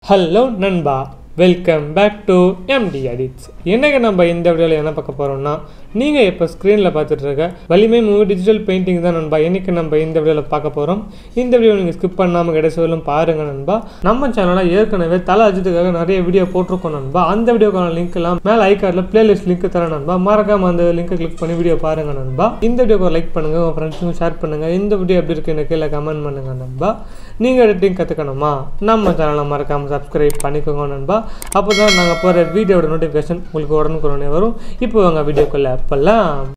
hello நண்பா welcome back to MT edits என்னங்க நம்ம இந்த வீடியோவில் என்ன பார்க்க போகிறோம்னா நீங்கள் இப்போ ஸ்க்ரீனில் பார்த்துட்டு இருக்க வலிமை மூவி டிஜிட்டல் பெயிண்டிங் தான் நண்பா இன்னைக்கு நம்ம இந்த வீடியோவில் பார்க்க போகிறோம் இந்த வீடியோ நீங்கள் ஸ்கிப் பண்ணாமல் கடைசி வரலும் பாருங்க நண்பா நம்ம சேனலில் ஏற்கனவே தலை அஜித்துக்காக நிறைய வீடியோ போட்டிருக்கோம் நண்பா அந்த வீடியோக்கான லிங்க் எல்லாம் மேலே ஐகார்டில் பிளேலிஸ்ட் லிங்க் தரேன் நண்பா மறக்காம அந்த லிங்கை கிளிக் பண்ணி வீடியோ பாருங்க நண்பா இந்த வீடியோக்கு லைக் பண்ணுங்க உங்கள் ஃப்ரெண்ட்ஸுக்கும் ஷேர் பண்ணுங்க இந்த வீடியோ எப்படி இருக்கு எனக்கு கீழே கமெண்ட் பண்ணுங்க நண்பா நீங்கள் எடிட்டிங் கற்றுக்கணுமா நம்ம சேனலை மறக்காமல் சப்ஸ்கிரைப் பண்ணிக்கோங்க நண்பா அப்போ தான் நாங்கள் போகிற வீடியோட நோட்டிஃபிகேஷன் உங்களுக்கு உடனுக்குடனே வரும் இப்போ வாங்க வீடியோக்குள்ளே அப்போல்லாம்